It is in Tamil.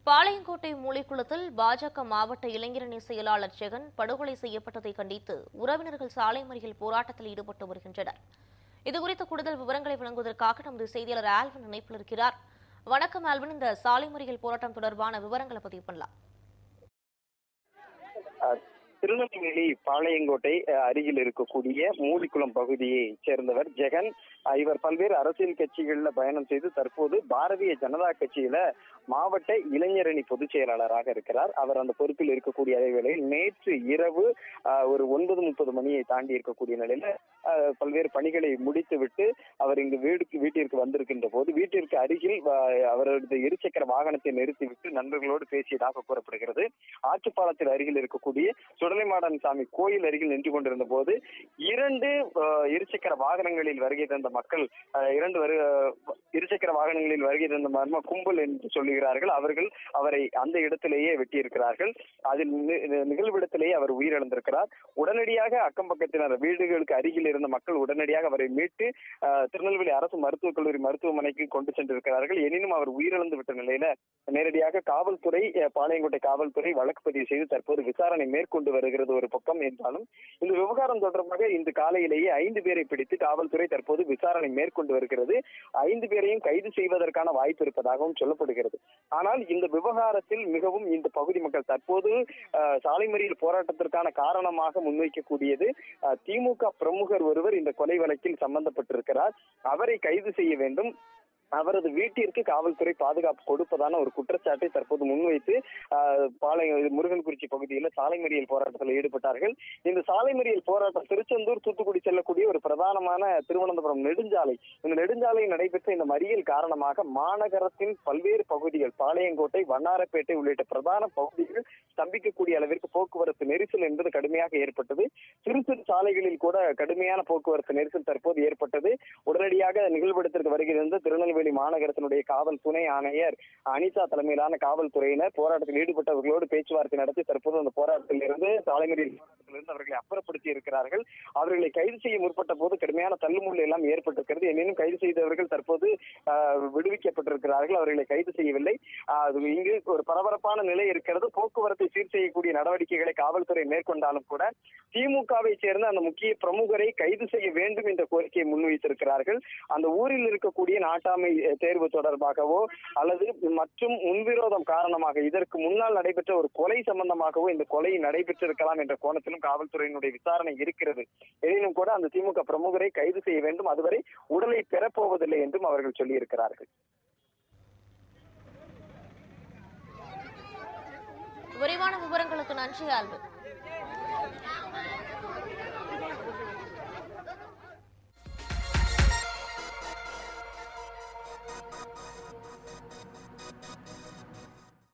பாளையங்கோட்டை மூலிக்குளத்தில் பாஜக மாவட்ட இளைஞரணி செயலாளர் ஜெகன் படுகொலை செய்யப்பட்டதை கண்டித்து உறவினர்கள் சாலை மறியல் போராட்டத்தில் ஈடுபட்டு வருகின்றனர் இதுகுறித்த கூடுதல் விவரங்களை வழங்குவதற்காக நமது செய்தியாளர் ஆல்வன் இணைப்பில் இருக்கிறார் வணக்கம் ஆல்வன் இந்த சாலை மறியல் போராட்டம் தொடர்பான விவரங்களை பதிவு பண்ணலாம் அஹ், திருநெல்வேலி பாளையங்கோட்டை அஹ், அருகில் இருக்கக்கூடிய மூலிக்குளம் பகுதியை சேர்ந்தவர் ஜெகன் அஹ், இவர் பல்வேறு அரசியல் கட்சிகள்ல பயணம் செய்து தற்போது பாரதிய ஜனதா கட்சியில மாவட்ட இளைஞரணி பொதுச் செயலாளராக இருக்கிறார் அவர் அந்த பொறுப்பில் இருக்கக்கூடிய அதே வேளையில் நேற்று இரவு அஹ், ஒரு ஒன்பது முப்பது மணியை தாண்டி இருக்கக்கூடிய நிலையில அஹ், பல்வேறு பணிகளை முடித்துவிட்டு அவர் இங்கு வீடுக்கு வீட்டிற்கு வந்திருக்கின்ற போது வீட்டிற்கு அருகில் அஹ், அவரது இருசக்கர வாகனத்தை நிறுத்திவிட்டு நண்பர்களோடு பேசியதாக கூறப்படுகிறது ஆற்றுப்பாலத்தில் அருகில் இருக்கக்கூடிய சுடலைமாடன் சாமி கோயில் அருகில் நின்று கொண்டிருந்த போது இரண்டு அஹ், இருசக்கர வாகனங்களில் வருகை தந்த மக்கள் அஹ், இரண்டு வரு இருசக்கர வாகனங்களில் வருகை தந்த மர்ம கும்பல் என்று சொல்லுகிறார்கள் அவர்கள் அவரை அந்த இடத்திலேயே வெட்டியிருக்கிறார்கள் அதில் நி- நிகழ்விடத்திலேயே அவர் உயிரிழந்திருக்கிறார் உடனடியாக அக்கம் பக்கத்தினர் வீடுகளுக்கு அருகில் இருந்த மக்கள் உடனடியாக அவரை மீட்டு அஹ், திருநெல்வேலி அரசு மருத்துவக் கல்லூரி மருத்துவமனைக்கு கொண்டு சென்றிருக்கிறார்கள் எனினும் அவர் உயிரிழந்து விட்ட நிலையில நேரடியாக காவல்துறை அஹ், பாளையங்கோட்டை காவல்துறை வழக்கு பதிவு செய்து தற்போது விசாரணை மேற்கொண்டு வருகிறது ஒரு பக்கம் என்றாலும் இந்த விவகாரம் தொடர்பாக இன்று காலையிலேயே ஐந்து பேரை பிடித்து காவல்துறை தற்போது விசாரணை மேற்கொண்டு வருகிறது ஐந்து பேரையும் கைது செய்வதற்கான வாய்ப்பு இருப்பதாகவும் சொல்லப்படுகிறது ஆனால் இந்த விவகாரத்தில் மிகவும் இந்த பகுதி மக்கள் தற்போது அஹ், சாலை மறியல் போராட்டத்திற்கான காரணமாக முன்வைக்கக்கூடியது அஹ், திமுக பிரமுகர் ஒருவர் இந்த கொலை வழக்கில் சம்பந்தப்பட்டிருக்கிறார் அவரை கைது செய்ய வேண்டும் அவரது வீட்டிற்கு காவல்துறை பாதுகாப்பு கொடுப்பதான ஒரு குற்றச்சாட்டை தற்போது முன்வைத்து ஆஹ், பாளையம் இது முருகன்குறிச்சி பகுதியில் சாலை மறியல் போராட்டத்தில் ஈடுபட்டார்கள் இந்த சாலை மறியல் போராட்டம் திருச்செந்தூர் தூத்துக்குடி செல்லக்கூடிய ஒரு பிரதானமான திருவனந்தபுரம் நெடுஞ்சாலை இந்த நெடுஞ்சாலையில் நடைபெற்ற இந்த மறியல் காரணமாக மாநகரத்தின் பல்வேறு பகுதிகள் பாளையங்கோட்டை வண்ணாரப்பேட்டை உள்ளிட்ட பிரதான பகுதிகள் ஸ்தம்பிக்கக்கூடிய அளவிற்கு போக்குவரத்து நெரிசல் என்பது கடுமையாக ஏற்பட்டது சிறு சிறு சாலைகளில் கூட கடுமையான போக்குவரத்து நெரிசல் தற்போது ஏற்பட்டது உடனடியாக நிகழ்விடத்திற்கு வருகிறது திருநெல்வேலி மாநகரத்தினுடைய காவல் துணை ஆணையர் அனிதா தலைமையிலான காவல்துறையினர் போராட்டத்தில் ஈடுபட்டவர்களோடு பேச்சுவார்த்தை நடத்தி தற்போது அந்த போராட்டத்தில் இருந்து சாலை மறியல் போராட்டத்திலிருந்து அவர்களை அப்புறப்படுத்தி இருக்கிறார்கள் அவர்களை கைது செய்ய முற்பட்ட போது கடுமையான தள்ளுமுள்ளு எல்லாம் ஏற்பட்டிருக்கிறது எனினும் கைது செய்தவர்கள் தற்போது ஆஹ், விடுவிக்கப்பட்டிருக்கிறார்கள் அவர்களை கைது செய்யவில்லை ஆஹ், அது இங்கு ஒரு பரபரப்பான நிலை இருக்கிறது போக்குவரத்தை சீர் செய்யக்கூடிய நடவடிக்கைகளை காவல்துறை மேற்கொண்டாலும் கூட திமுகவை சேர்ந்த அந்த முக்கிய பிரமுகரை கைது செய்ய வேண்டும் என்ற கோரிக்கையை முன்வைத்திருக்கிறார்கள் அந்த ஊரில் இருக்கக்கூடிய நாட்டாமை அஹ், தேர்வு தொடர்பாகவோ அல்லது மற்றும் முன்விரோதம் காரணமாக இதற்கு முன்னால் நடைபெற்ற ஒரு கொலை சம்பந்தமாகவோ இந்த கொலை நடைபெற்றிருக்கலாம் என்ற கோணத்திலும் காவல்துறையினுடைய விசாரணை இருக்கிறது எனினும் கூட அந்த திமுக பிரமுகரை கைது செய்ய வேண்டும் அதுவரை உடலை பெறப்போவதில்லை என்றும் அவர்கள் சொல்லியிருக்கிறார்கள் விரிவான விவரங்களுக்கு நன்றி ஆல்வன்